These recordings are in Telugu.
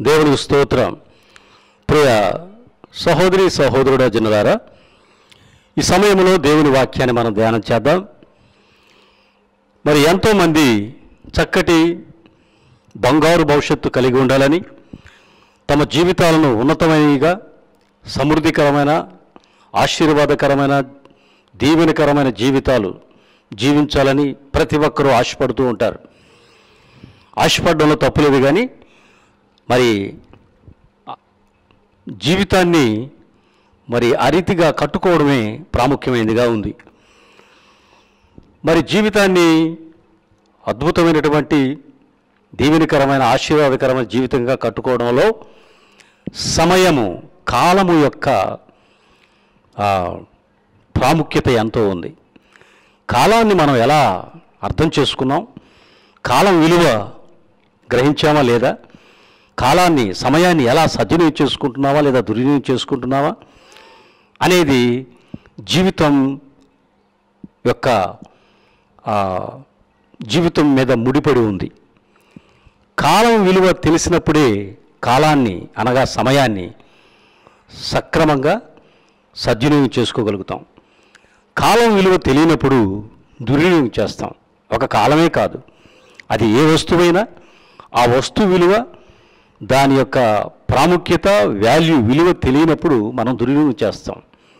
దేవునికి స్తోత్రం ప్రియ సహోదరి సహోదరుడ జనులారా ఈ సమయంలో దేవుని వాక్యాన్ని మనం ధ్యానం చేద్దాం మరి ఎంతోమంది చక్కటి బంగారు భవిష్యత్తు కలిగి ఉండాలని తమ జీవితాలను ఉన్నతమైనవిగా సమృద్ధికరమైన ఆశీర్వాదకరమైన దీవెనకరమైన జీవితాలు జీవించాలని ప్రతి ఒక్కరూ ఆశపడుతూ ఉంటారు ఆశపడడంలో తప్పులేదు కానీ మరి ఆ జీవితాన్ని మరి అరీతిగా కట్టుకోవడమే ప్రాముఖ్యమైనదిగా ఉంది మరి జీవితాన్ని అద్భుతమైనటువంటి దీవెనకరమైన ఆశీర్వాదకరమైన జీవితంగా కట్టుకోవడంలో సమయము కాలము యొక్క ఆ, ప్రాముఖ్యత ఎంతో ఉంది కాలాన్ని మనం ఎలా అర్థం చేసుకున్నాం కాలం విలువ గ్రహించామా లేదా కాలాన్ని సమయాన్ని ఎలా సద్వినియోగం చేసుకుంటున్నావా లేదా దుర్వినియోగం చేసుకుంటున్నావా అనేది జీవితం యొక్క ఆ, జీవితం మీద ముడిపడి ఉంది కాలం విలువ తెలిసినప్పుడే కాలాన్ని అనగా సమయాన్ని సక్రమంగా సద్వినియోగం చేసుకోగలుగుతాం కాలం విలువ తెలియనప్పుడు దుర్వినియోగం చేస్తాం ఒక కాలమే కాదు అది ఏ వస్తువైనా ఆ వస్తువు విలువ దాని యొక్క ప్రాముఖ్యత వాల్యూ విలువ తెలియనప్పుడు మనం దుర్వినియోగం చేస్తాం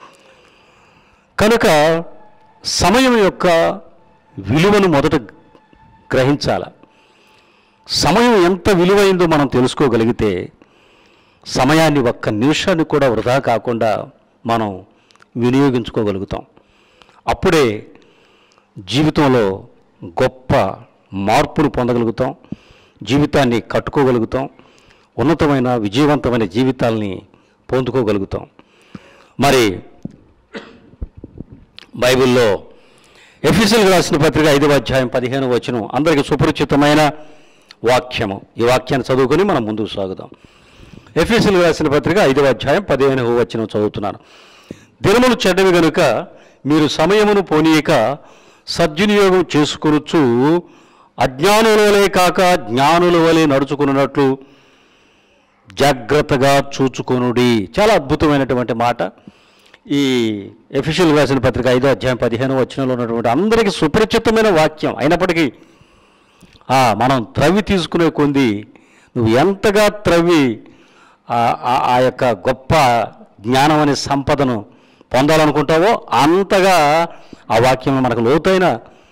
కనుక సమయం యొక్క విలువను మొదట గ్రహించాల సమయం ఎంత విలువైందో మనం తెలుసుకోగలిగితే సమయాన్ని ఒక్క నిమిషాన్ని కూడా వృధా కాకుండా మనం వినియోగించుకోగలుగుతాం అప్పుడే జీవితంలో గొప్ప మార్పును పొందగలుగుతాం జీవితాన్ని కట్టుకోగలుగుతాం ఉన్నతమైన విజయవంతమైన జీవితాల్ని పొందుకోగలుగుతాం మరి బైబిల్లో ఎఫీసీలకు రాసిన పత్రిక ఐదవ అధ్యాయం పదిహేను వచనం అందరికీ సుపరిచితమైన వాక్యము ఈ వాక్యాన్ని చదువుకొని మనం ముందుకు సాగుదాం ఎఫీసీలకు రాసిన పత్రిక ఐదవ అధ్యాయం పదిహేను వచనం చదువుతున్నాను దినములు చెడ్డవి గనుక మీరు సమయమును పోనీయక సద్వినియోగం చేసుకొనుచు అజ్ఞానుల వలె కాక జ్ఞానుల వలె నడుచుకున్నట్లు జాగ్రత్తగా చూచుకొనుడి చాలా అద్భుతమైనటువంటి మాట ఈ ఎఫిషియల్ రాసిన పత్రిక ఐదో అధ్యాయం పదిహేను వచనంలో ఉన్నటువంటి అందరికీ సుపరిచితమైన వాక్యం అయినప్పటికీ ఆ, మనం త్రవ్వి తీసుకునే కొంది నువ్వు ఎంతగా త్రవ్వి ఆ- ఆ- ఆ యొక్క గొప్ప జ్ఞానం అనే సంపదను పొందాలనుకుంటావో అంతగా ఆ వాక్యం మనకు లోతైన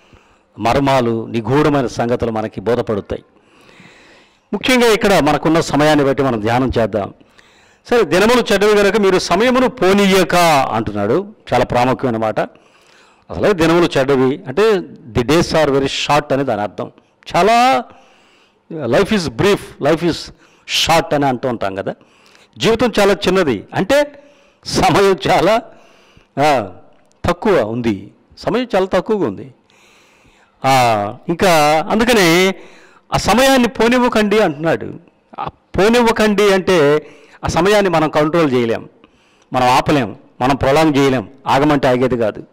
మర్మాలు నిగూఢమైన సంగతులు మనకి బోధపడుతాయి ముఖ్యంగా ఇక్కడ మనకున్న సమయాన్ని బట్టి మనం ధ్యానం చేద్దాం సరే దినములు చెడ్డవి కనుక మీరు సమయమును పోనీయక అంటున్నాడు చాలా ప్రాముఖ్యమైన మాట అసలే దినములు చెడ్డవి అంటే the days are very short అని దాని అర్థం చాలా life is brief life is short అని అంటూ ఉంటాం కదా జీవితం చాలా చిన్నది అంటే సమయం చాలా ఆ, తక్కువ ఉంది సమయం చాలా తక్కువగా ఉంది ఆ, ఇంకా అందుకనే ఆ సమయాన్ని పోనివ్వకండి అంటున్నాడు ఆ పోనివ్వకండి అంటే ఆ సమయాన్ని మనం కంట్రోల్ చేయలేం మనం ఆపలేం మనం ప్రొలాంగ్ చేయలేం ఆగమంటే ఆగేది కాదు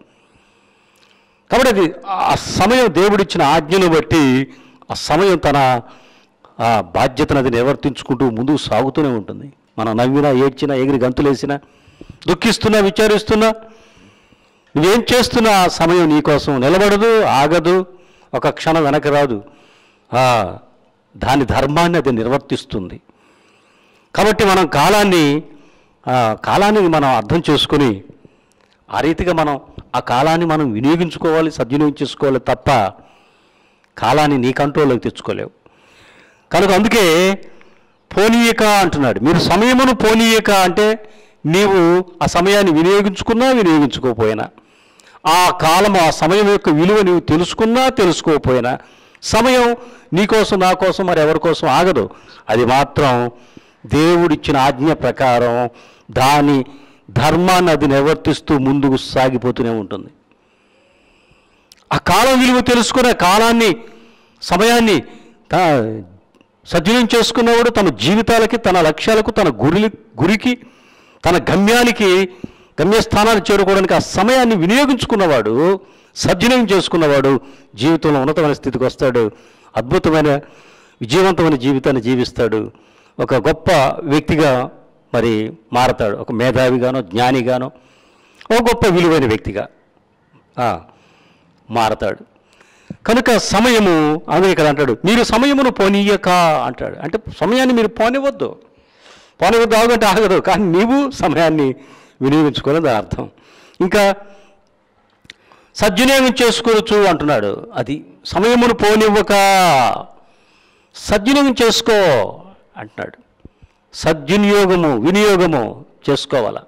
కాబట్టి అది ఆ సమయం దేవుడిచ్చిన ఆజ్ఞను బట్టి ఆ సమయం తన ఆ బాధ్యతను అది నిర్వర్తించుకుంటూ ముందుకు సాగుతూనే ఉంటుంది మనం నవ్వినా ఏడ్చినా ఎగిరి గంతులేసినా దుఃఖిస్తున్నా విచారిస్తున్నా నువ్వేం చేస్తున్నా ఆ సమయం నీకోసం నిలబడదు ఆగదు ఒక క్షణం వెనక రాదు ఆ, దాని ధర్మాన్ని అది నిర్వర్తిస్తుంది కాబట్టి మనం కాలాన్ని ఆ, కాలాన్ని మనం అర్థం చేసుకొని ఆ రీతిగా మనం ఆ కాలాన్ని మనం వినియోగించుకోవాలి సద్వినియోగం చేసుకోవాలి తప్ప కాలాన్ని నీ కంట్రోల్లోకి తెచ్చుకోలేవు కనుక అందుకే పోనీయక అంటున్నాడు మీరు సమయమును పోనీయక అంటే నీవు ఆ సమయాన్ని వినియోగించుకున్నా వినియోగించుకోకపోయినా ఆ కాలం ఆ సమయం యొక్క విలువ నీవు తెలుసుకున్నా తెలుసుకోకపోయినా సమయం నీకోసం నా కోసం మరి ఎవరి కోసం ఆగదు అది మాత్రం దేవుడిచ్చిన ఆజ్ఞ ప్రకారం దాని ధర్మాన్ని అది నిర్వర్తిస్తూ ముందుకు సాగిపోతూనే ఉంటుంది ఆ కాలం విలువ తెలుసుకునే కాలాన్ని సమయాన్ని తా సద్వినియోగం చేసుకున్నవాడు తన జీవితాలకి తన లక్ష్యాలకు తన గురి గురికి తన గమ్యానికి గమ్యస్థానాన్ని చేరుకోవడానికి ఆ సమయాన్ని వినియోగించుకున్నవాడు సద్వినియోగం చేసుకున్నవాడు జీవితంలో ఉన్నతమైన స్థితికి వస్తాడు అద్భుతమైన విజయవంతమైన జీవితాన్ని జీవిస్తాడు ఒక గొప్ప వ్యక్తిగా మరి మారతాడు ఒక మేధావిగానో జ్ఞానిగానో ఒక గొప్ప విలువైన వ్యక్తిగా ఆ, మారతాడు కనుక సమయము అందుకే ఇక్కడ అంటాడు మీరు సమయమును పోనీయక అంటాడు అంటే సమయాన్ని మీరు పోనివద్దు పోనివద్దు ఆగంటే ఆగదు కానీ నీవు సమయాన్ని వినియోగించుకోవాలి దాని అర్థం ఇంకా సద్వినియోగం చేసుకోవచ్చు అంటున్నాడు అది సమయమును పోనివ్వక సద్వినియోగం చేసుకో అంటున్నాడు సద్వినియోగము వినియోగము చేసుకోవాలా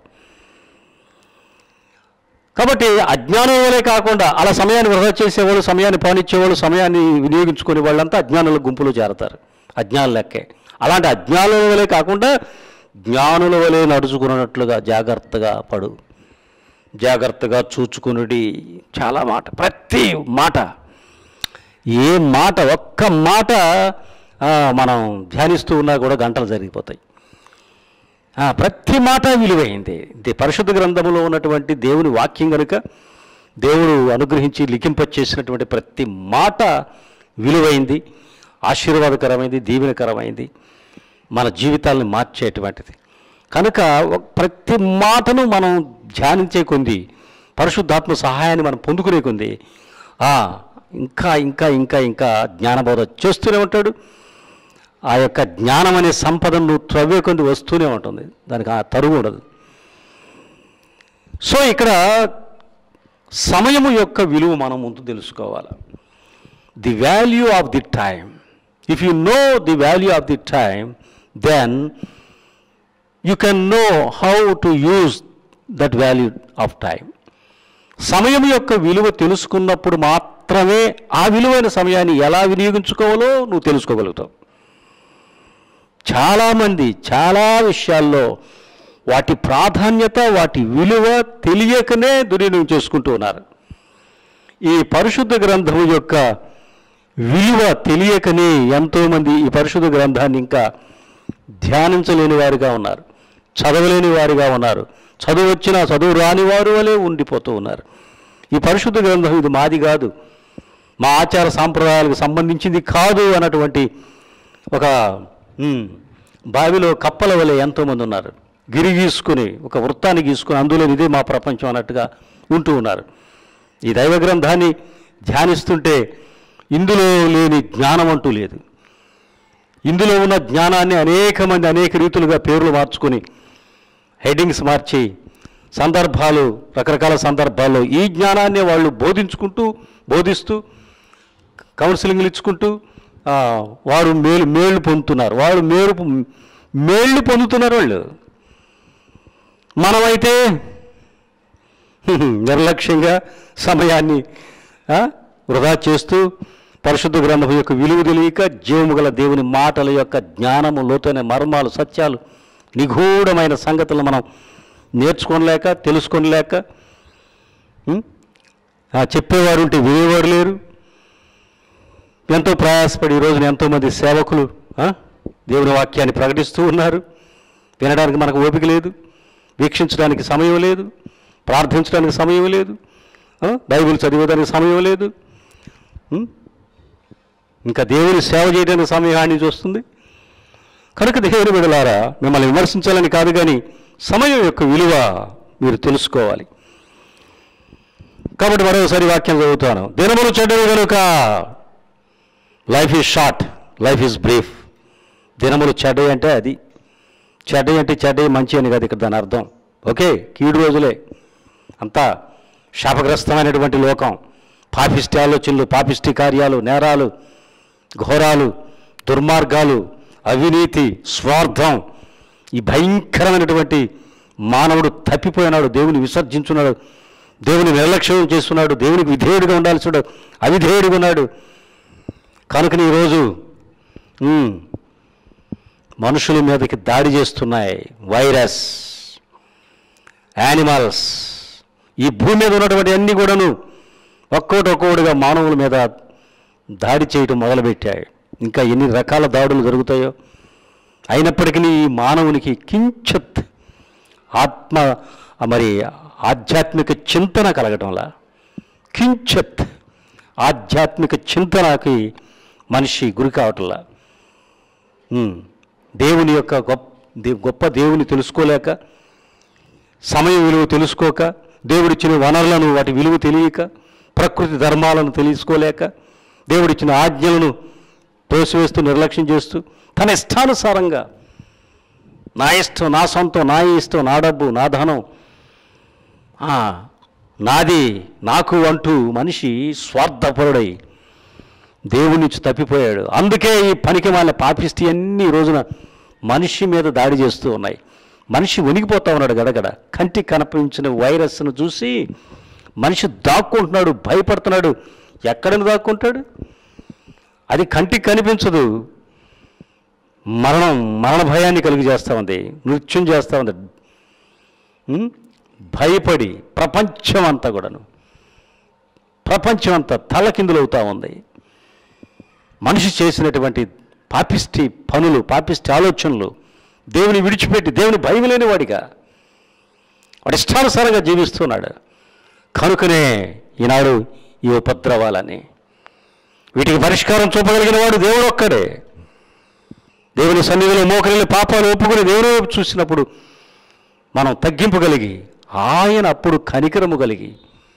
కాబట్టి అజ్ఞానం వలే కాకుండా అలా సమయాన్ని వృధా చేసేవాళ్ళు సమయాన్ని పానిచ్చేవాళ్ళు సమయాన్ని వినియోగించుకునే వాళ్ళంతా అజ్ఞానుల గుంపులో చేరతారు అజ్ఞానుల లెక్కే అలాంటి అజ్ఞానుల వలే కాకుండా జ్ఞానుల వలె నడుచుకున్నట్లుగా జాగ్రత్తగా పడు జాగ్రత్తగా చూచుకునుడి చాలా మాట ప్రతి మాట ఏ మాట ఒక్క మాట ఆ, మనం ధ్యానిస్తూ ఉన్నా కూడా గంటలు జరిగిపోతాయి ఆ, ప్రతి మాట విలువైంది ఇది పరిశుద్ధ గ్రంథంలో ఉన్నటువంటి దేవుని వాక్యం కనుక దేవుడు అనుగ్రహించి లిఖింపచేసినటువంటి ప్రతి మాట విలువైంది ఆశీర్వాదకరమైంది దీవెనకరమైంది మన జీవితాలను మార్చేటువంటిది కనుక ఒక- ప్రతి మాటను మనం ధ్యానించే కొంది పరిశుద్ధాత్మ సహాయాన్ని మనం పొందుకునే కొంది ఆ, ఇంకా ఇంకా ఇంకా ఇంకా జ్ఞానబోధ చేస్తూనే ఉంటాడు ఆ యొక్క జ్ఞానం అనే సంపదను నువ్వు త్రవ్వే కొంది వస్తూనే ఉంటుంది దానికి ఆ తరువు ఉండదు సో ఇక్కడ సమయము యొక్క విలువ మనం ముందు తెలుసుకోవాలి the value of the time if you know the value of the time then you can know how to use that value of time సమయం యొక్క విలువ తెలుసుకున్నప్పుడు మాత్రమే ఆ విలువైన సమయాన్ని ఎలా వినియోగించుకోవాలో నువ్వు తెలుసుకోగలుగుతావు చాలామంది చాలా విషయాల్లో వాటి ప్రాధాన్యత వాటి విలువ తెలియకనే దుర్వినియోగం చేసుకుంటూ ఉన్నారు ఈ పరిశుద్ధ గ్రంథం యొక్క విలువ తెలియకనే ఎంతోమంది ఈ పరిశుద్ధ గ్రంథాన్ని ఇంకా ధ్యానించలేని వారిగా ఉన్నారు చదవలేని వారిగా ఉన్నారు చదువు వచ్చినా చదువు రాని వారు వలె ఉండిపోతూ ఉన్నారు ఈ పరిశుద్ధ గ్రంథం ఇది మాది కాదు మా ఆచార సాంప్రదాయాలకు సంబంధించింది కాదు అన్నటువంటి ఒక ఉమ్, బావిలో కప్పల వలె ఎంతోమంది ఉన్నారు గిరి గీసుకుని ఒక వృత్తాన్ని గీసుకుని అందులో ఇదే మా ప్రపంచం అన్నట్టుగా ఉంటూ ఉన్నారు ఈ దైవ గ్రంథాన్ని ధ్యానిస్తుంటే ఇందులో లేని జ్ఞానం అంటూ లేదు ఇందులో ఉన్న జ్ఞానాన్ని అనేక మంది అనేక రీతులుగా పేర్లు మార్చుకొని హెడ్డింగ్స్ మార్చి సందర్భాలు రకరకాల సందర్భాల్లో ఈ జ్ఞానాన్ని వాళ్ళు బోధించుకుంటూ బోధిస్తూ కౌన్సిలింగ్లు ఇచ్చుకుంటూ ఆ, వారు మేలు మేళ్ళు పొందుతున్నారు వాళ్ళు మేలు పొ- మేళ్ళు పొందుతున్నారు వాళ్ళు మనమైతే నిర్లక్ష్యంగా సమయాన్ని ఆ, వృధా చేస్తూ పరిశుద్ధ గ్రంథం యొక్క విలువ తెలియక జీవము గల దేవుని మాటల యొక్క జ్ఞానము లోతైన మర్మాలు సత్యాలు నిగూఢమైన సంగతులు మనం నేర్చుకోలేక తెలుసుకోలేక ఉం? ఆ, చెప్పేవారు ఉంటే వినేవారు లేరు ఎంతో ప్రయాసపడి ఈ రోజున ఎంతోమంది సేవకులు ఆ, దేవుని వాక్యాన్ని ప్రకటిస్తూ ఉన్నారు వినడానికి మనకు ఓపిక లేదు వీక్షించడానికి సమయం లేదు ప్రార్థించడానికి సమయం లేదు ఆ, బైబిల్ చదివేదానికి సమయం లేదు ఉం? ఇంకా దేవుని సేవ చేయడానికి సమయాన్ని చూస్తుంది కనుక దేవుని విడలారా మిమ్మల్ని విమర్శించాలని కాదు కానీ సమయం యొక్క విలువ మీరు తెలుసుకోవాలి కాబట్టి మరోసారి వాక్యం చదువుతాను దినములు చెడ్డవి కనుక life is short life is brief దినములు చెడ్డవి అంటే అది చెడ్డవి అంటే చెడ్డవి మంచి అని కాదు ఇక్కడ దాని అర్థం ఓకే కీడు రోజులే అంతా శాపగ్రస్తమైనటువంటి లోకం పాపిష్టి ఆలోచనలు పాపిష్టి కార్యాలు నేరాలు ఘోరాలు దుర్మార్గాలు అవినీతి స్వార్థం ఈ భయంకరమైనటువంటి మానవుడు తప్పిపోయినాడు దేవుని విసర్జించున్నాడు దేవుని నిర్లక్ష్యం చేస్తున్నాడు దేవునికి విధేయుడిగా ఉండాల్సి అవిధేయుడిగా ఉన్నాడు కనుకని ఈరోజు ఉమ్, మనుషుల మీదకి దాడి చేస్తున్నాయి వైరస్ యానిమల్స్ ఈ భూమి మీద ఉన్నటువంటి అన్ని కూడాను ఒక్కోటి ఒక్కోటిగా మానవుల మీద దాడి చేయటం మొదలుపెట్టాయి ఇంకా ఎన్ని రకాల దాడులు జరుగుతాయో అయినప్పటికీ ఈ మానవునికి కించత్ ఆత్మ మరి ఆధ్యాత్మిక చింతన కలగటంలా కించత్ ఆధ్యాత్మిక చింతనకి మనిషి గురి కావటంలా ఉమ్. దేవుని యొక్క గొప్ప దే- గొప్ప దేవుని తెలుసుకోలేక సమయం విలువ తెలుసుకోక దేవుడిచ్చిన వనరులను వాటి విలువ తెలియక ప్రకృతి ధర్మాలను తెలుసుకోలేక దేవుడిచ్చిన ఆజ్ఞలను తోసివేస్తూ నిర్లక్ష్యం చేస్తూ తన ఇష్టానుసారంగా నా ఇష్టం నా సొంతం నా ఇష్టం నా డబ్బు నా ధనం ఆ, నాది నాకు అంటూ మనిషి స్వార్థపరుడై దేవుని నుంచి తప్పిపోయాడు అందుకే ఈ పనికి వాళ్ళ పాపిస్తే అన్ని ఈ రోజున మనిషి మీద దాడి చేస్తూ ఉన్నాయి మనిషి వణికిపోతా ఉన్నాడు గడగడ కంటికి కనిపించిన వైరస్ను చూసి మనిషి దాక్కుంటున్నాడు భయపడుతున్నాడు ఎక్కడని దాక్కుంటాడు అది కంటికి కనిపించదు మరణం మరణ భయాన్ని కలిగి చేస్తూ ఉంది నృత్యం చేస్తూ ఉంది ఉం? భయపడి ప్రపంచం అంతా కూడాను ప్రపంచం అంతా తలకిందులవుతూ ఉంది మనిషి చేసినటువంటి పాపిష్టి పనులు పాపిష్టి ఆలోచనలు దేవుని విడిచిపెట్టి దేవుని భయం లేని వాడిగా వాడి ఇష్టానుసారంగా జీవిస్తున్నాడు కనుకనే ఈనాడు ఈ ఉపద్రవాలని వీటికి పరిష్కారం చూపగలిగిన వాడు దేవుడు ఒక్కడే దేవుని సన్నిధిలో మోకరిల్లి పాపాలు ఒప్పుకుని దేవుని వైపు చూసినప్పుడు మనం తగ్గింపు కలిగి ఆయన అప్పుడు కనికరము కలిగి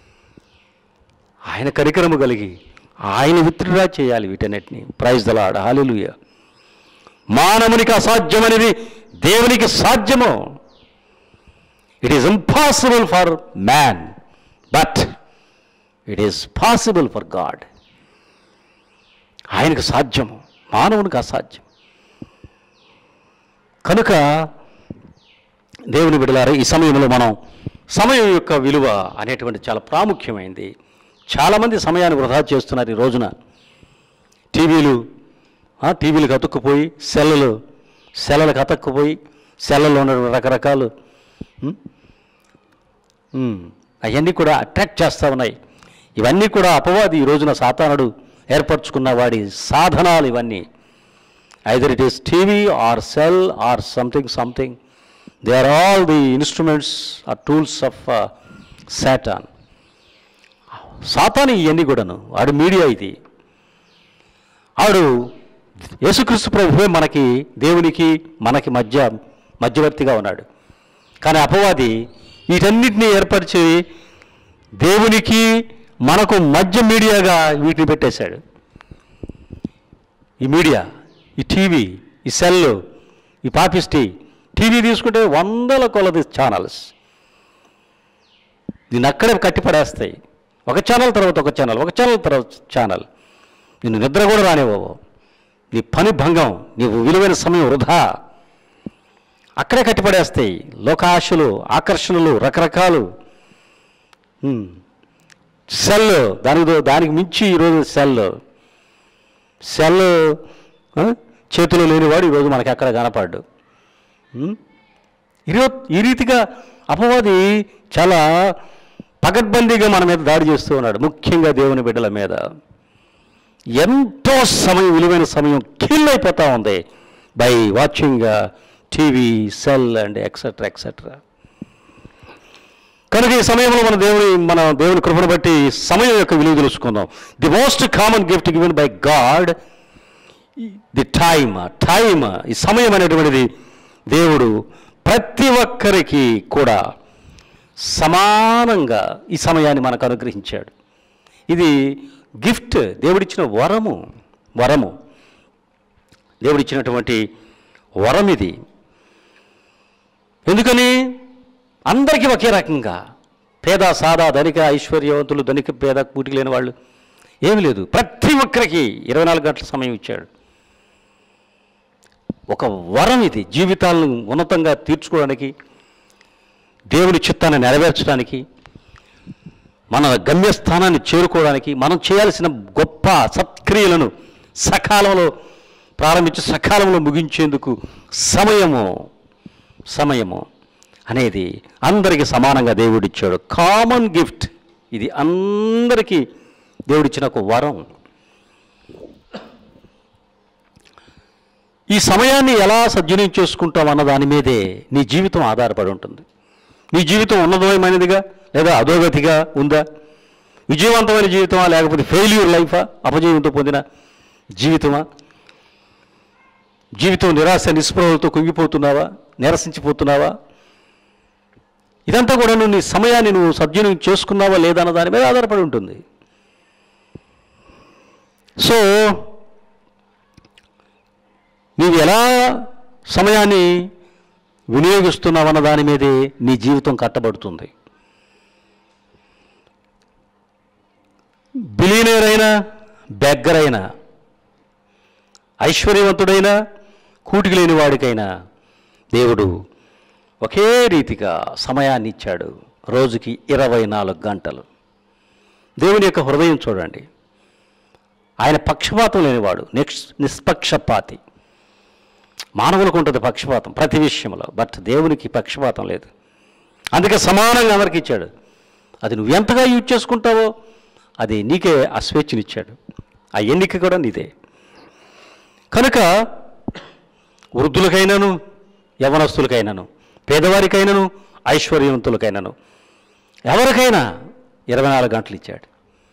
ఆయన కనికరము కలిగి ఆయన విత్డ్రా చేయాలి వీటన్నిటిని ప్రైజ్ దలాడ్ హాలిలుయ మానవునికి అసాధ్యమనేది దేవునికి సాధ్యము it is impossible for man but it is possible for God ఆయనకు సాధ్యము మానవునికి అసాధ్యం కనుక దేవుని బిడలారా ఈ సమయంలో మనం సమయం యొక్క విలువ అనేటువంటి చాలా ప్రాముఖ్యమైంది చాలామంది సమయాన్ని వృధా చేస్తున్నారు ఈ రోజున టీవీలు ఆ, టీవీలకు అతుక్కుపోయి సెల్లలు సెల్లలకు అతక్కుపోయి సెల్లలో ఉన్న రకరకాలు ఉం? ఉం. అవన్నీ కూడా అట్రాక్ట్ చేస్తూ ఉన్నాయి ఇవన్నీ కూడా అపవాది ఈ రోజున సాతానుడు ఏర్పరచుకున్న వాడి సాధనాలు ఇవన్నీ either it is TV or cell or something something they are all the instruments or tools of Satan సాతాను ఇవన్నీ కూడాను వాడు మీడియా ఇది ఆడు యేసుక్రీస్తు ప్రభువే మనకి దేవునికి మనకి మధ్య మధ్యవర్తిగా ఉన్నాడు కానీ అపవాది వీటన్నిటిని ఏర్పరిచి దేవునికి మనకు మధ్య మీడియాగా వీటిని పెట్టేశాడు ఈ మీడియా ఈ టీవీ ఈ సెల్ ఈ పాపిస్టి టీవీ తీసుకుంటే వందల కొలది ఛానల్స్ దీన్ని అక్కడే కట్టిపడేస్తాయి ఒక ఛానల్ తర్వాత ఒక ఛానల్ ఒక ఛానల్ తర్వాత ఛానల్ నిన్ను నిద్ర కూడా రానివ్వవు నీ పని భంగం నీవు విలువైన సమయం వృధా అక్కడే కట్టిపడేస్తాయి లోకాశలు ఆకర్షణలు రకరకాలు హ్మ్. సెల్ దానికి దో- దానికి మించి ఈరోజు సెల్ సెల్ ఆ, చేతిలో లేనివాడు ఈరోజు మనకి ఎక్కడ కనపడ్డు ఉమ్? ఈరో ఈ రీతిగా అపవాది చాలా పకడ్బందీగా మన మీద దాడి చేస్తూ ఉన్నాడు ముఖ్యంగా దేవుని బిడ్డల మీద ఎంతో సమయం విలువైన సమయం కిల్ అయిపోతూ ఉంది by watching TV cell and etcetera etcetera కనుక ఈ సమయంలో మన దేవుని మన దేవుని కృపను బట్టి సమయం యొక్క విలువ తెలుసుకుందాం the most common gift given by God the time time ఈ సమయం అనేటువంటిది దేవుడు ప్రతి ఒక్కరికి కూడా సమానంగా ఈ సమయాన్ని మనకు అనుగ్రహించాడు ఇది గిఫ్ట్ దేవుడిచ్చిన వరము వరము దేవుడిచ్చినటువంటి వరం ఇది ఎందుకని అందరికీ ఒకే రకంగా పేద సాదా ధనిక ఐశ్వర్యవంతులు ధనిక పేద కూటికి లేని వాళ్ళు ఏమీ లేదు ప్రతి ఒక్కరికి ఇరవై నాలుగు గంటల సమయం ఇచ్చాడు ఒక వరం ఇది జీవితాలను ఉన్నతంగా తీర్చుకోవడానికి దేవుని చిత్తాన్ని నెరవేర్చడానికి మన గమ్యస్థానాన్ని చేరుకోవడానికి మనం చేయాల్సిన గొప్ప సత్క్రియలను సకాలంలో ప్రారంభించి సకాలంలో ముగించేందుకు సమయము సమయము అనేది అందరికీ సమానంగా దేవుడిచ్చాడు కామన్ గిఫ్ట్ ఇది అందరికీ దేవుడిచ్చిన ఒక వరం ఈ సమయాన్ని ఎలా సద్వినియోగం చేసుకుంటాం అన్న దాని మీదే నీ జీవితం ఆధారపడి ఉంటుంది నీ జీవితం ఉన్నతమైనదిగా లేదా అధోగతిగా ఉందా విజయవంతమైన జీవితమా లేకపోతే ఫెయిల్యూర్ లైఫా అపజయంతో పొందిన జీవితమా జీవితం నిరాశ నిస్పృహలతో కుంగిపోతున్నావా నిరసించిపోతున్నావా ఇదంతా కూడా నువ్వు నీ సమయాన్ని నువ్వు సద్వినియోగం చేసుకున్నావా లేదా అన్న దాని మీద ఆధారపడి ఉంటుంది సో నీవు ఎలా సమయాన్ని వినియోగిస్తున్నావన్న దాని మీదే నీ జీవితం కట్టబడుతుంది బిలీనియర్ అయినా బెగ్గర్ అయినా ఐశ్వర్యవంతుడైనా కూటికి లేని వాడికైనా దేవుడు ఒకే రీతిగా సమయాన్ని ఇచ్చాడు రోజుకి ఇరవై నాలుగు గంటలు దేవుని యొక్క హృదయం చూడండి ఆయన పక్షపాతం లేనివాడు నెక్స్ట్ నిష్పక్షపాతి మానవులకు ఉంటుంది పక్షపాతం ప్రతి విషయంలో బట్ దేవునికి పక్షపాతం లేదు అందుకే సమానంగా అందరికి ఇచ్చాడు అది నువ్వు ఎంతగా యూజ్ చేసుకుంటావో అది నీకే ఆ స్వేచ్ఛనిచ్చాడు ఆ ఎన్నిక కూడా నీదే కనుక వృద్ధులకైనాను యవనస్తులకైనాను పేదవారికైనాను ఐశ్వర్యవంతులకైనాను ఎవరికైనా ఇరవై నాలుగు గంటలు ఇచ్చాడు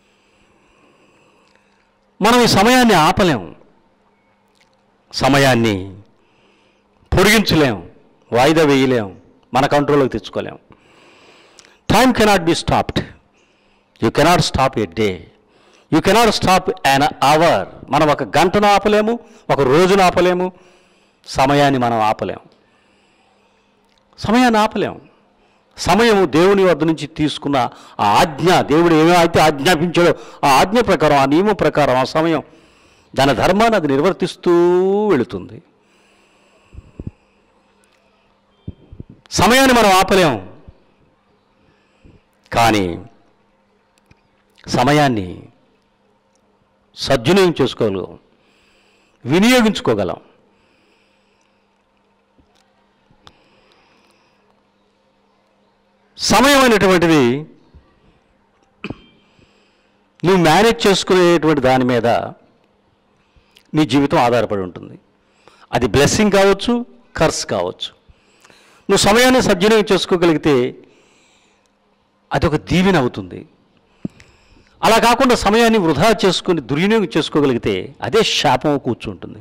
మనం ఈ సమయాన్ని ఆపలేం సమయాన్ని పొడిగించలేం వాయిదా వేయలేం మన కంట్రోల్లోకి తెచ్చుకోలేం time cannot be stopped you cannot stop a day you cannot stop an hour మనం ఒక గంటను ఆపలేము ఒక రోజును ఆపలేము సమయాన్ని మనం ఆపలేము సమయాన్ని ఆపలేము సమయము దేవుని వద్ద నుంచి తీసుకున్న ఆ ఆజ్ఞ దేవుడు ఏమైతే ఆజ్ఞాపించాడో ఆ ఆజ్ఞ ప్రకారం ఆ నియమం ప్రకారం ఆ సమయం దాని ధర్మాన్ని అది నిర్వర్తిస్తూ వెళుతుంది సమయాన్ని మనం ఆపలేము కానీ సమయాన్ని సద్వినియోగం చేసుకోగలం వినియోగించుకోగలం సమయం అనేటువంటిది నువ్వు మేనేజ్ చేసుకునేటువంటి దాని మీద నీ జీవితం ఆధారపడి ఉంటుంది అది బ్లెస్సింగ్ కావచ్చు కర్స్ కావచ్చు నువ్వు సమయాన్ని సద్వినియోగం చేసుకోగలిగితే అది ఒక దీవెన అవుతుంది అలా కాకుండా సమయాన్ని వృధా చేసుకుని దుర్వినియోగం చేసుకోగలిగితే అదే శాపం కూర్చుంటుంది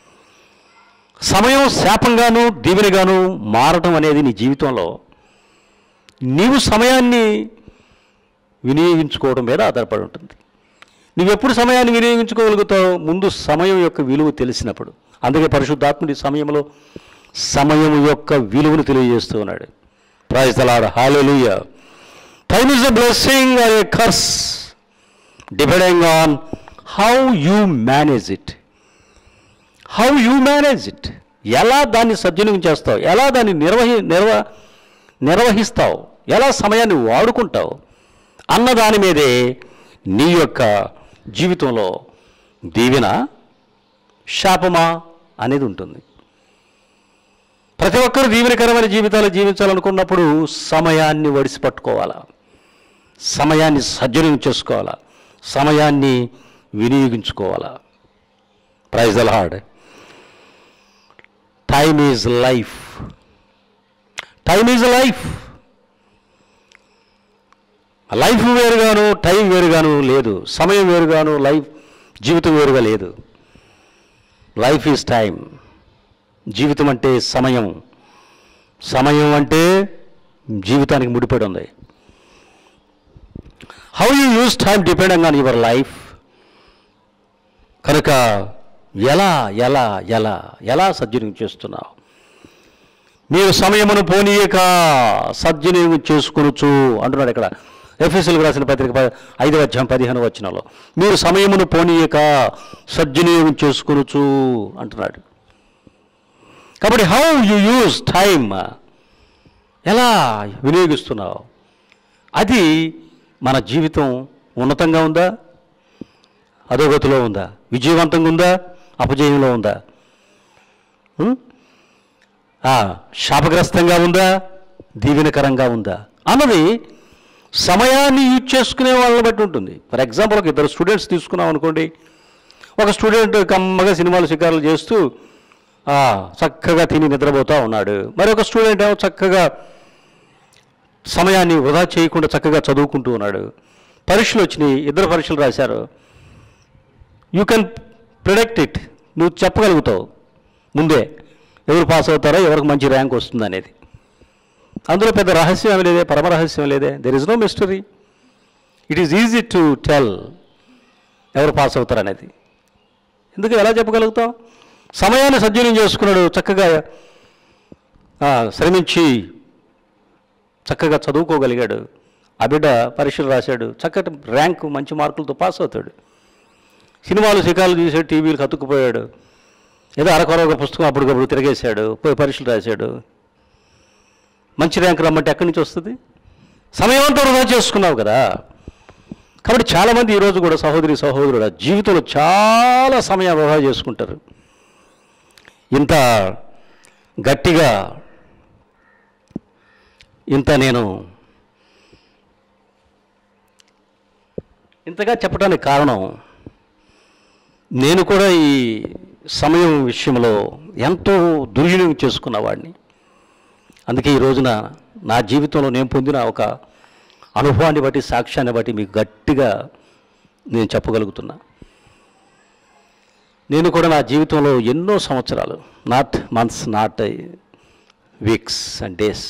సమయం శాపంగాను దీవెనగాను మారటం అనేది నీ జీవితంలో నీవు సమయాన్ని వినియోగించుకోవడం మీద ఆధారపడి ఉంటుంది నువ్వు ఎప్పుడు సమయాన్ని వినియోగించుకోగలుగుతావు ముందు సమయం యొక్క విలువ తెలిసినప్పుడు అందుకే పరిశుద్ధాత్ముడి సమయంలో సమయం యొక్క విలువను తెలియజేస్తూ ఉన్నాడు praise the Lord hallelujah time is a blessing or a curse depending on how you manage it how you manage it ఎలా దాన్ని సద్వినియోగం చేస్తావు ఎలా దాన్ని నిర్వహి నిర్వ నిర్వహిస్తావు ఎలా సమయాన్ని వాడుకుంటావు అన్న దాని మీదే నీ యొక్క జీవితంలో దీవెన శాపమా అనేది ఉంటుంది ప్రతి ఒక్కరు దీవెనకరమైన జీవితాలు జీవించాలనుకున్నప్పుడు సమయాన్ని వడిసి పట్టుకోవాలా సమయాన్ని సద్వినియోగం చేసుకోవాలా సమయాన్ని వినియోగించుకోవాలా praise the Lord time is life time is life life వేరుగాను టైం వేరుగాను లేదు సమయం వేరుగాను లైఫ్ జీవితం వేరుగా లేదు లైఫ్ ఈజ్ టైం జీవితం అంటే సమయం సమయం అంటే జీవితానికి ముడిపడి ఉంది how you use time depending on your life కనుక ఎలా ఎలా ఎలా ఎలా సద్వినియోగం చేస్తున్నావు మీరు సమయమును పోనీయక సద్వినియోగం చేసుకొనొచ్చు అంటున్నాడు ఇక్కడ ఎఫ్ఎస్ఎల్కి రాసిన పత్రిక ప- ఐదవ అధ్యాయం పదిహేను వచనంలో మీరు సమయమును పోనీయక సద్వినియోగం చేసుకొనొచ్చు అంటున్నాడు కాబట్టి హౌ యు యూజ్ టైమ్ ఎలా వినియోగిస్తున్నావు అది మన జీవితం ఉన్నతంగా ఉందా అధోగతిలో ఉందా విజయవంతంగా ఉందా అపజయంలో ఉందా ఉం? ఆ, శాపగ్రస్తంగా ఉందా దీవెనకరంగా ఉందా అన్నది సమయాన్ని యూజ్ చేసుకునే వాళ్ళని బట్టి ఉంటుంది ఫర్ ఎగ్జాంపుల్ ఒక ఇద్దరు స్టూడెంట్స్ తీసుకున్నాం అనుకోండి ఒక స్టూడెంట్ కమ్మగా సినిమాలు షికారులు చేస్తూ ఆ, చక్కగా తిని నిద్రపోతూ ఉన్నాడు మరి ఒక స్టూడెంట్ ఏమో చక్కగా సమయాన్ని వృధా చేయకుండా చక్కగా చదువుకుంటూ ఉన్నాడు పరీక్షలు వచ్చినాయి ఇద్దరు పరీక్షలు రాశారు యూ కెన్ ప్రిడక్ట్ ఇట్ నువ్వు చెప్పగలుగుతావు ముందే ఎవరు పాస్ అవుతారో ఎవరికి మంచి ర్యాంక్ వస్తుంది అనేది అందులో పెద్ద రహస్యం ఏమి లేదే పరమ రహస్యం లేదే there is no mystery it is easy to tell ఎవరు పాస్ అవుతారు అనేది ఎందుకు ఎలా చెప్పగలుగుతాం సమయాన్ని సద్వినియోగం చేసుకున్నాడు చక్కగా ఆ, శ్రమించి చక్కగా చదువుకోగలిగాడు ఆ బిడ్డ పరీక్షలు రాశాడు చక్కటి ర్యాంకు మంచి మార్కులతో పాస్ అవుతాడు సినిమాలు శిఖాలు చూసాడు టీవీలు కతుక్కుపోయాడు ఏదో అరకొరొక పుస్తకం అప్పటికప్పుడు తిరిగేశాడు పోయి పరీక్షలు రాశాడు మంచి ర్యాంక్ రమ్మంటే ఎక్కడి నుంచి వస్తుంది సమయం అంతా వృధా చేసుకున్నావు కదా కాబట్టి చాలామంది ఈరోజు కూడా సహోదరి సహోదరుడు జీవితంలో చాలా సమయం వృధా చేసుకుంటారు ఇంత గట్టిగా ఇంత నేను ఇంతగా చెప్పడానికి కారణం నేను కూడా ఈ సమయం విషయంలో ఎంతో దుర్వినియోగం చేసుకున్నవాడిని అందుకే ఈ రోజున నా జీవితంలో నేను పొందిన ఒక అనుభవాన్ని బట్టి సాక్ష్యాన్ని బట్టి మీకు గట్టిగా నేను చెప్పగలుగుతున్నా నేను కూడా నా జీవితంలో ఎన్నో సంవత్సరాలు not months not weeks and days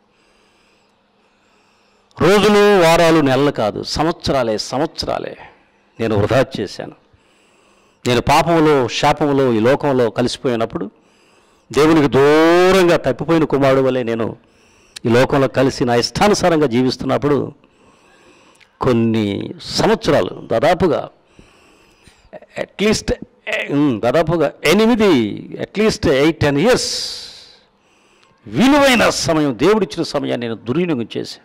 రోజులు వారాలు నెలలు కాదు సంవత్సరాలే సంవత్సరాలే నేను వృధా చేశాను నేను పాపంలో శాపంలో ఈ లోకంలో కలిసిపోయినప్పుడు దేవునికి దూరంగా తప్పిపోయిన కుమారుడు వలె నేను ఈ లోకంలో కలిసి నా ఇష్టానుసారంగా జీవిస్తున్నప్పుడు కొన్ని సంవత్సరాలు దాదాపుగా అట్లీస్ట్ దాదాపుగా ఎనిమిది అట్లీస్ట్ ఎయిట్ టెన్ ఇయర్స్ విలువైన సమయం దేవుడిచ్చిన సమయాన్ని నేను దుర్వినియోగం చేశాను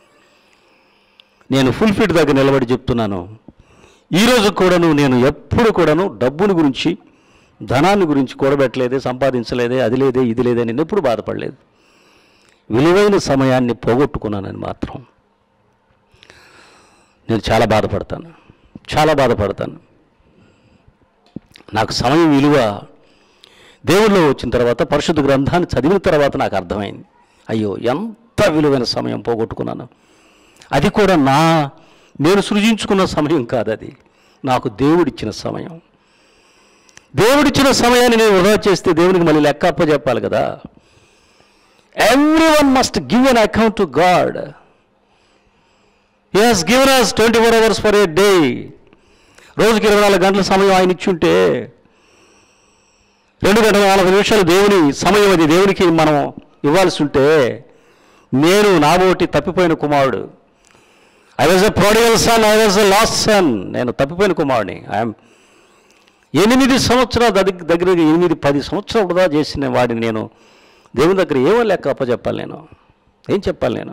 నేను ఫుల్ ఫిట్ దగ్గర నిలబడి చెప్తున్నాను ఈరోజు కూడాను నేను ఎప్పుడు కూడాను డబ్బుని గురించి ధనాన్ని గురించి కూడబెట్టలేదే సంపాదించలేదే అది లేదే ఇది లేదే నేను ఎప్పుడు బాధపడలేదు విలువైన సమయాన్ని పోగొట్టుకున్నానని మాత్రం నేను చాలా బాధపడతాను చాలా బాధపడతాను నాకు సమయం విలువ దేవుల్లో వచ్చిన తర్వాత పరిశుద్ధ గ్రంథాన్ని చదివిన తర్వాత నాకు అర్థమైంది అయ్యో ఎంత విలువైన సమయం పోగొట్టుకున్నాను అది కూడా నా నేను సృజించుకున్న సమయం కాదు అది నాకు దేవుడిచ్చిన సమయం దేవుడిచ్చిన సమయాన్ని నేను వృధా చేస్తే దేవునికి మళ్ళీ లెక్క అప్ప చెప్పాలి కదా everyone must give an account to God has given us twenty four hours for a day రోజుకి ఇరవై నాలుగు గంటల సమయం ఆయన ఇచ్చుంటే రెండు గంటల నలభై నిమిషాలు దేవుని సమయం అది దేవునికి మనం ఇవ్వాల్సి ఉంటే నేను నాబోటి తప్పిపోయిన కుమారుడు I was a prodigal son I was a lost son నేను తప్పిపోయిన కుమారుడిని ఐఎమ్ ఎనిమిది సంవత్సరాల దగ్గర దగ్గర ఎనిమిది పది సంవత్సరాలు వృధా చేసిన వాడిని నేను దేవుని దగ్గర ఏమో లెక్క అప్పచెప్పాలి నేను ఏం చెప్పాలి నేను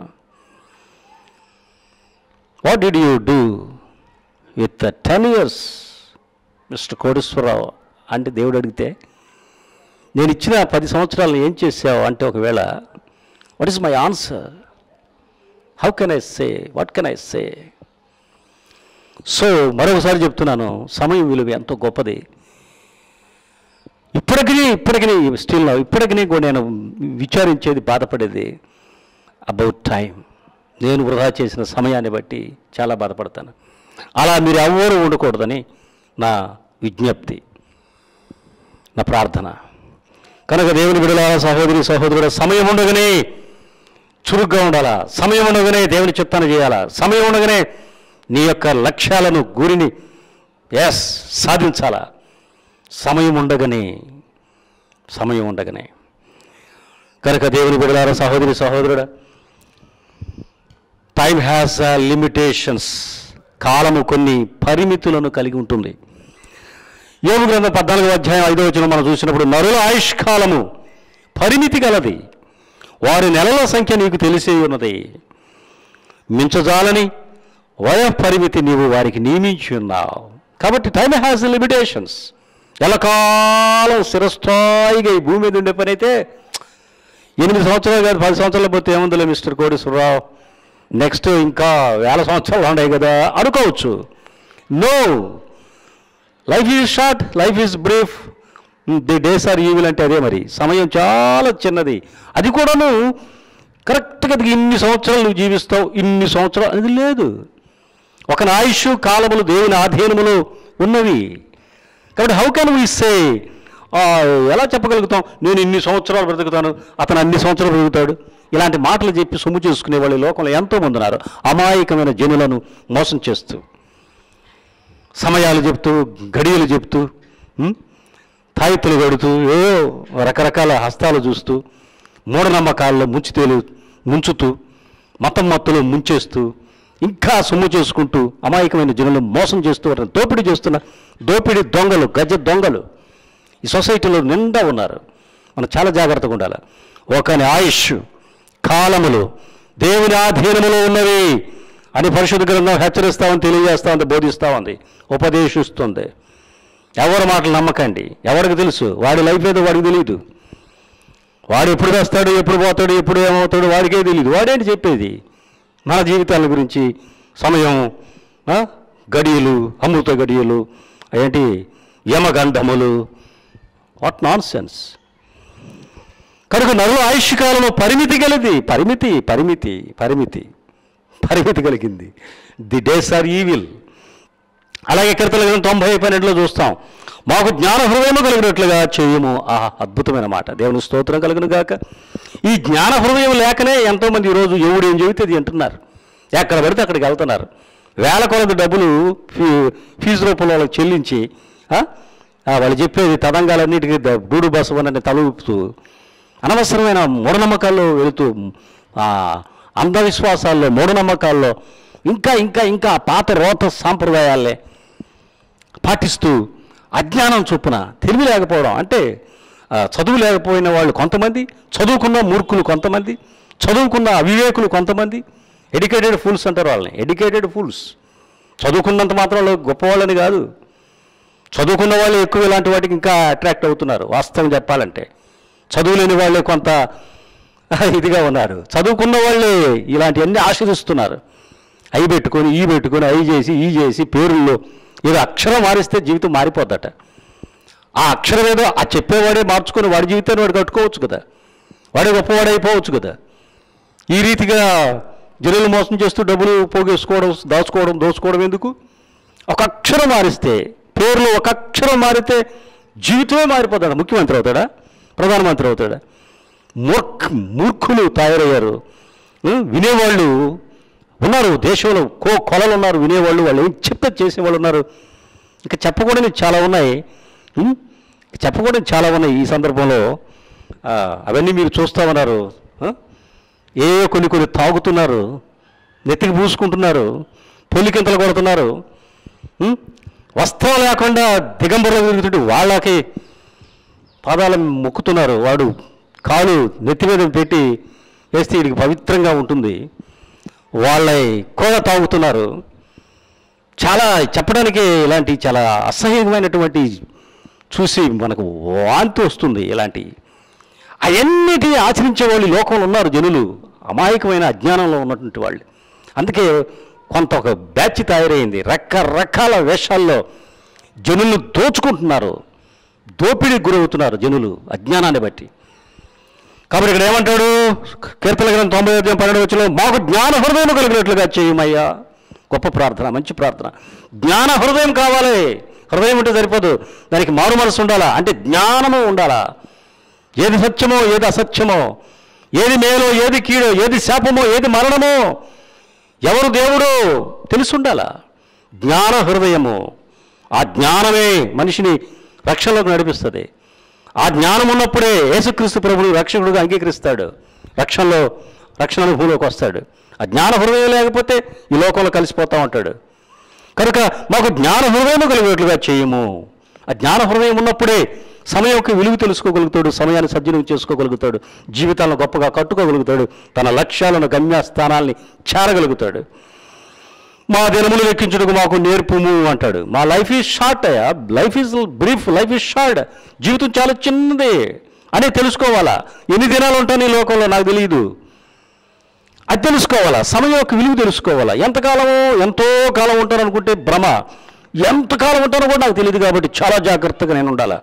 what did you do with ten years mister Koteswararao అంటే దేవుడు అడిగితే నేను ఇచ్చిన పది సంవత్సరాలు ఏం చేసావు అంటే ఒకవేళ what is my answer how can I say what can I say so మరొకసారి చెప్తున్నాను సమయం విలువ ఎంతో గొప్పది ఇప్పటికీ ఇప్పటికీ స్టిల్ ఇప్పటికీ కూడా నేను విచారించేది బాధపడేది అబౌట్ టైం నేను వృధా చేసిన సమయాన్ని బట్టి చాలా బాధపడతాను అలా మీరు ఎవ్వరూ ఉండకూడదని నా విజ్ఞప్తి నా ప్రార్థన కనుక దేవుని బిడలారా సహోదరి సహోదరుడు సమయం ఉండగానే చురుగ్గా ఉండాలా సమయం ఉండగానే దేవుని చిత్తాన్ని చేయాలా సమయం ఉండగానే నీ యొక్క లక్ష్యాలను గురిని ఎస్ సాధించాలా సమయం ఉండగానే సమయం ఉండగానే కనుక దేవుని బిడలారా సహోదరి సహోదరుడా టైం హ్యాస్ లిమిటేషన్స్ కాలము కొన్ని పరిమితులను కలిగి ఉంటుంది యోగు గ్రంథం పద్నాలుగో అధ్యాయం ఐదో వచ్చిన మనం చూసినప్పుడు నరుల ఆయుష్కాలము పరిమితి గలది వారి నెలల సంఖ్య నీకు తెలిసే ఉన్నది మించజాలని వయ పరిమితి నీవు వారికి నియమించి ఉన్నావు కాబట్టి టైం హ్యాస్ లిమిటేషన్స్ ఎలకాలం స్థిరస్థాయిగా ఈ భూమి మీద ఉండే పని అయితే ఎనిమిది సంవత్సరాలు కాదు పది సంవత్సరాలు పోతే ఏముందిలే మిస్టర్ కోటేశ్వరరావు నెక్స్ట్ ఇంకా వేల సంవత్సరాలు ఉన్నాయి కదా అనుకోవచ్చు no life is short life is brief the days are evil అంటే అదే మరి సమయం చాలా చిన్నది అది కూడాను కరెక్ట్గా ఇన్ని సంవత్సరాలు నువ్వు జీవిస్తావు ఇన్ని సంవత్సరాలు అది లేదు ఒక ఆయుష్ కాలములు దేవుని ఆధీనములో ఉన్నవి కాబట్టి హౌ కెన్ వీ సే ఆ, ఎలా చెప్పగలుగుతాం నేను ఇన్ని సంవత్సరాలు బ్రతుకుతాను అతను అన్ని సంవత్సరాలు బ్రతుకుతాడు ఇలాంటి మాటలు చెప్పి సొమ్ము చేసుకునే వాళ్ళు ఈ లోకంలో ఎంతోమంది ఉన్నారు అమాయకమైన జనులను మోసం చేస్తూ సమయాలు చెప్తూ గడియలు చెప్తూ ఉం? తాయితులు గడుతూ ఏ రకరకాల హస్తాలు చూస్తూ మూఢనమ్మకాల్లో ముంచితేలు ముంచుతూ మతం మత్తులో ముంచేస్తూ ఇంకా సొమ్ము చేసుకుంటూ అమాయకమైన జనులు మోసం చేస్తూ వారిని దోపిడీ చేస్తున్న దోపిడీ దొంగలు గజ దొంగలు ఈ సొసైటీలో నిండా ఉన్నారు మనం చాలా జాగ్రత్తగా ఉండాలి ఒకని ఆయుష్ కాలములు దేవుని ఆధీనములో ఉన్నవి అని పరిశుద్ధ గ్రంథం హెచ్చరిస్తా ఉంది తెలియజేస్తా ఉంది బోధిస్తూ ఉంది ఉపదేశిస్తుంది ఎవరి మాటలు నమ్మకండి ఎవరికి తెలుసు వాడి లైఫ్ ఏదో వాడికి తెలియదు వాడు ఎప్పుడు వస్తాడు ఎప్పుడు పోతాడు ఎప్పుడు ఏమవుతాడు వాడికే తెలియదు వాడేంటి చెప్పేది మన జీవితాల గురించి సమయం ఆ? గడియలు అమృత గడియలు ఏంటి యమగంధములు వాట్ నాన్ సెన్స్ కనుక నరుల ఆయుష్కాలము పరిమితి గలది పరిమితి పరిమితి పరిమితి పరిమితి కలిగింది ది డేస్ ఆర్ ఈవిల్ అలాగే కీర్తన గ్రంథం తొంభై పన్నెండులో చూస్తాం మాకు జ్ఞాన హృదయము కలిగినట్లుగా చేయము ఆ అద్భుతమైన మాట దేవుని స్తోత్రం కలుగును గాక ఈ జ్ఞాన హృదయం లేకనే ఎంతోమంది ఈరోజు ఎవడు ఏం చెబితే అది అంటున్నారు ఎక్కడ పడితే అక్కడికి వెళ్తున్నారు వేల కొలది డబ్బులు ఫీ ఫీజు రూపంలో వాళ్ళకి చెల్లించి ఆ? ఆ, వాళ్ళు చెప్పేది తదంగాలన్నిటికీ ద- డూడు బసవనని తలూపుతూ అనవసరమైన మూఢనమ్మకాల్లో వెళుతూ ఆ, అంధవిశ్వాసాల్లో మూఢనమ్మకాల్లో ఇంకా ఇంకా ఇంకా ఆ పాత రోత సాంప్రదాయాలే పాటిస్తూ అజ్ఞానం చొప్పున తెలివి లేకపోవడం అంటే ఆ, చదువు లేకపోయిన వాళ్ళు కొంతమంది చదువుకున్న మూర్ఖులు కొంతమంది చదువుకున్న అవివేకులు కొంతమంది ఎడ్యుకేటెడ్ ఫుల్స్ అంటారు వాళ్ళని ఎడ్యుకేటెడ్ ఫుల్స్ చదువుకున్నంత మాత్రం వాళ్ళు గొప్పవాళ్ళని కాదు చదువుకున్న వాళ్ళు ఎక్కువ ఇలాంటి వాటికి ఇంకా అట్రాక్ట్ అవుతున్నారు వాస్తవం చెప్పాలంటే చదువు లేని వాళ్ళే కొంత ఇదిగా ఉన్నారు చదువుకున్న వాళ్ళే ఇలాంటివన్నీ ఆశ్రదిస్తున్నారు అవి పెట్టుకొని ఈ పెట్టుకొని అవి చేసి ఈ చేసి పేరుల్లో ఏదో అక్షరం మారిస్తే జీవితం మారిపోద్దట ఆ అక్షరం ఏదో ఆ చెప్పేవాడే మార్చుకొని వాడి జీవితాన్ని వాడు కట్టుకోవచ్చు కదా వాడే గొప్పవాడు అయిపోవచ్చు కదా ఈ రీతిగా జనులు మోసం చేస్తూ డబ్బులు పోగేసుకోవడం దాచుకోవడం దోచుకోవడం ఎందుకు ఒక అక్షరం మారిస్తే పేరులో ఒక అక్షరం మారితే జీవితమే మారిపోతాడా ముఖ్యమంత్రి అవుతాడా ప్రధానమంత్రి అవుతాడా మూర్ఖ మూర్ఖులు తయారయ్యారు ఉం? వినేవాళ్ళు ఉన్నారు దేశంలో కో కొలలు ఉన్నారు వినేవాళ్ళు వాళ్ళు ఏం చెప్తే చేసేవాళ్ళు ఉన్నారు ఇక చెప్పకూడని చాలా ఉన్నాయి ఉం? చెప్పకూడని చాలా ఉన్నాయి ఈ సందర్భంలో ఆ, అవన్నీ మీరు చూస్తా ఉన్నారు ఆ? ఏ కొన్ని కొన్ని తాగుతున్నారు నెత్తికి పూసుకుంటున్నారు పొల్లికింతలు కొడుతున్నారు ఉం? వస్త్రం లేకుండా దిగంబరం తిరుగుతుంటే వాళ్ళకి పాదాలు మొక్కుతున్నారు వాడు కాలు నెత్తి మీద పెట్టి వేస్తే వీడికి పవిత్రంగా ఉంటుంది వాళ్ళ కూడా తాగుతున్నారు చాలా చెప్పడానికి ఇలాంటి చాలా అసహ్యమైనటువంటి చూసి మనకు వాంతి వస్తుంది ఇలాంటి అవన్నిటి ఆచరించే వాళ్ళు ఈ లోకంలో ఉన్నారు జనులు అమాయకమైన అజ్ఞానంలో ఉన్నటువంటి వాళ్ళు అందుకే కొంత ఒక బ్యాచ్ తయారైంది రకరకాల వేషాల్లో జనులు దోచుకుంటున్నారు దోపిడీకి గురవుతున్నారు జనులు అజ్ఞానాన్ని బట్టి కాబట్టి ఇక్కడ ఏమంటాడు కీర్తన గ్రంథం తొంభై ఉదయం పన్నెండు వచ్చిన మాకు జ్ఞాన హృదయం కలిగినట్లుగా చేయమయ్యా గొప్ప ప్రార్థన మంచి ప్రార్థన జ్ఞాన హృదయం కావాలి హృదయం ఉంటే సరిపోదు దానికి మారు మనసు ఉండాలా అంటే జ్ఞానము ఉండాలా ఏది సత్యమో ఏది అసత్యమో ఏది మేలో ఏది కీడో ఏది శాపమో ఏది మరణమో ఎవరు దేవుడు తెలుసుండాలా జ్ఞాన హృదయము ఆ జ్ఞానమే మనిషిని రక్షణలోకి నడిపిస్తుంది ఆ జ్ఞానం ఉన్నప్పుడే యేసుక్రీస్తు ప్రభుని రక్షకుడుగా అంగీకరిస్తాడు రక్షణలో రక్షణ అనుభవంలోకి వస్తాడు ఆ జ్ఞాన హృదయం లేకపోతే ఈ లోకంలో కలిసిపోతా ఉంటాడు కనుక మాకు జ్ఞాన హృదయం కలిగేట్లుగా చేయము ఆ జ్ఞాన హృదయం ఉన్నప్పుడే సమయంకి విలువ తెలుసుకోగలుగుతాడు సమయాన్ని సజ్జనం చేసుకోగలుగుతాడు జీవితాలను గొప్పగా కట్టుకోగలుగుతాడు తన లక్ష్యాలను గమ్యస్థానాల్ని చేరగలుగుతాడు మా దినములు లెక్కించుటకు మాకు నేర్పుము అంటాడు మా లైఫ్ ఈజ్ షార్ట్ అయ్యా life is brief life is short జీవితం చాలా చిన్నది అని తెలుసుకోవాలా ఎన్ని దినాలు ఉంటాను ఈ లోకంలో నాకు తెలియదు అది తెలుసుకోవాలా సమయం యొక్క విలువ తెలుసుకోవాలా ఎంతకాలమో ఎంతో కాలం ఉంటాను అనుకుంటే భ్రమ ఎంతకాలం ఉంటానో కూడా నాకు తెలియదు కాబట్టి చాలా జాగ్రత్తగా నేను ఉండాలా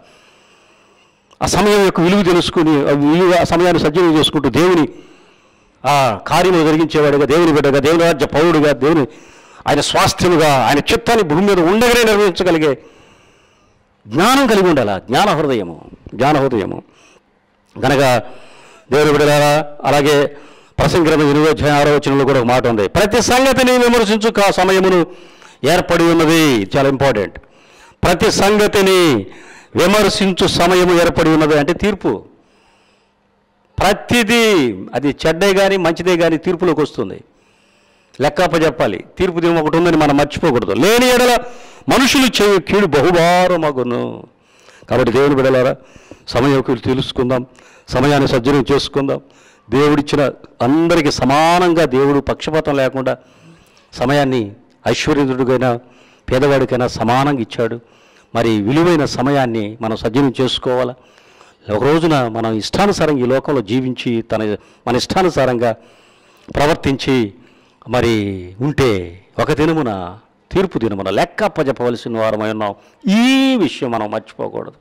ఆ సమయం యొక్క విలువ తెలుసుకుని ఆ విలువ ఆ సమయాన్ని సజ్జనం చేసుకుంటూ దేవుని ఆ కార్యములు జరిగించేవాడుగా దేవుని బిడ్డగా దేవుని రాజ్య పౌరుడుగా దేవుని ఆయన స్వాస్థ్యముగా ఆయన చిత్తాన్ని భూమి మీద ఉండగానే నిర్వహించగలిగే జ్ఞానం కలిగి ఉండాలి జ్ఞాన హృదయము జ్ఞాన హృదయము కనుక దేవుని బిడ్డలారా అలాగే ప్రసంగ్రమ ఎనిమిదో అధ్యాయం ఆరో వచనంలో కూడా ఒక మాట ఉంది ప్రతి సంగతిని విమర్శించు కా సమయమును ఏర్పడి ఉన్నది చాలా ఇంపార్టెంట్ ప్రతి సంగతిని విమర్శించు సమయము ఏర్పడి ఉన్నది అంటే తీర్పు ప్రతిదీ అది చెడ్డే కానీ మంచిదే కానీ తీర్పులోకి వస్తుంది లెక్కప్ప చెప్పాలి తీర్పు దినం ఒకటి ఉందని మనం మర్చిపోకూడదు లేని ఎడల మనుషులు చేయు కీడు బహుభారమగును కాబట్టి దేవుని బిడలారా సమయం తెలుసుకుందాం సమయాన్ని సజ్జనం చేసుకుందాం దేవుడిచ్చిన అందరికీ సమానంగా దేవుడు పక్షపాతం లేకుండా సమయాన్ని ఐశ్వర్యదుడికైనా పేదవాడికైనా సమానంగా ఇచ్చాడు మరి విలువైన సమయాన్ని మనం సజ్జనం చేసుకోవాలా ఒక రోజున మనం ఇష్టానుసారంగా ఈ లోకంలో జీవించి తన మన ఇష్టానుసారంగా ప్రవర్తించి మరి ఉంటే ఒక దినమున తీర్పు దినమున లెక్క అప్పజెప్పవలసిన వారమై ఉన్నాం ఈ విషయం మనం మర్చిపోకూడదు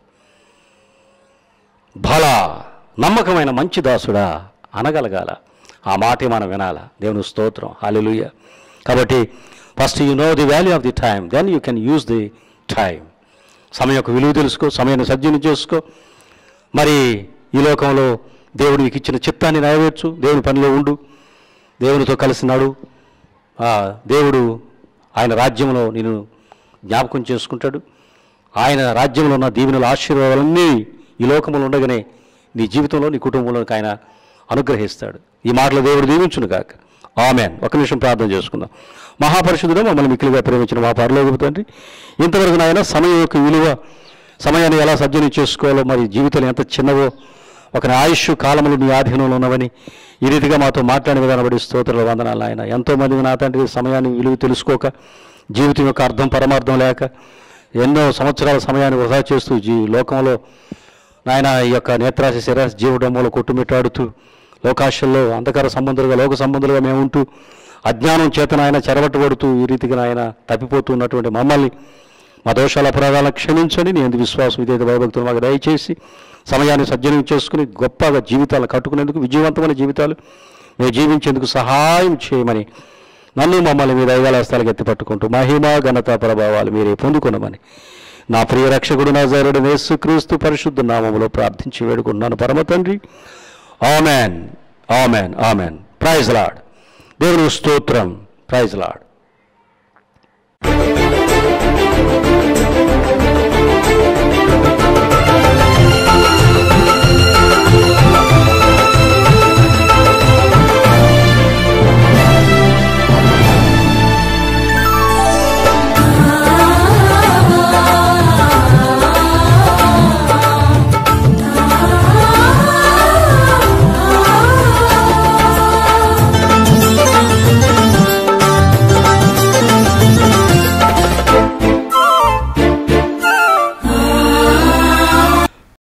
బల నమ్మకమైన మంచి దాసుడా అనగలగాల ఆ మాటే మనం వినాల దేవుని స్తోత్రం హాలెలుయ కాబట్టి first you know the value of the time then you can use the time సమయం యొక్క విలువ తెలుసుకో సమయాన్ని సజ్జనం చేసుకో మరి ఈ లోకంలో దేవుడు నీకు ఇచ్చిన చిత్తాన్ని నెరవేర్చు దేవుని పనిలో ఉండు దేవునితో కలిసి నడు ఆ, దేవుడు ఆయన రాజ్యంలో నేను జ్ఞాపకం చేసుకుంటాడు ఆయన రాజ్యంలో ఉన్న దీవెనల ఆశీర్వాదాలన్నీ ఈ లోకంలో ఉండగానే నీ జీవితంలో నీ కుటుంబంలోకి ఆయన అనుగ్రహిస్తాడు ఈ మాటలు దేవుడు దీవించును కాక ఆమెన్ ఒక నిమిషం ప్రార్థన చేసుకుందాం మహాపరిశుద్ధుడు మమ్మల్ని మిక్కిలిగా ప్రేమించిన మా పరలోకి తండ్రి ఇంతవరకు నాయన సమయం యొక్క విలువ సమయాన్ని ఎలా సజ్జనం చేసుకోవాలో మరి జీవితాలు ఎంత చిన్నవో ఒక ఆయుష్ కాలములు నీ ఆధీనంలో ఉన్నవని ఈ రీతిగా మాతో మాట్లాడిన విధానం బట్టి స్తోత్రాలు వందనాలు ఆయన ఎంతోమంది నా తండ్రి సమయాన్ని విలువ తెలుసుకోక జీవితం యొక్క అర్థం పరమార్థం లేక ఎన్నో సంవత్సరాల సమయాన్ని వృధా చేస్తూ జీ లోకంలో నాయన ఈ యొక్క నేత్రాశ శిరాశ జీవడంలో కొట్టుమిట్టాడుతూ లోకాశల్లో అంధకార సంబంధులుగా లోక సంబంధులుగా మేము ఉంటూ అజ్ఞానం చేత నాయన చెరబట్టబడుతూ ఈ రీతిగా నాయన తప్పిపోతూ ఉన్నటువంటి మమ్మల్ని మా దోషాల అపరాధాలను క్షమించండి నేను విశ్వాసం ఇదైతే భయభక్తులు మాకు దయచేసి సమయాన్ని సజ్జనం చేసుకుని గొప్పగా జీవితాలు కట్టుకునేందుకు విజయవంతమైన జీవితాలు మేము జీవించేందుకు సహాయం చేయమని నన్ను మమ్మల్ని మీ దైవాలస్తాలకు ఎత్తిపట్టుకుంటూ మహిమ ఘనత ప్రభావాలు మీరే పొందుకున్నామని నా ప్రియ రక్షకుడు నా జరుడు యేసుక్రీస్తు పరిశుద్ధ నామములో ప్రార్థించి వేడుకున్నాను పరమ తండ్రి amen amen amen praise Lord దేవుని స్తోత్రం ప్రైజ్ లాడ్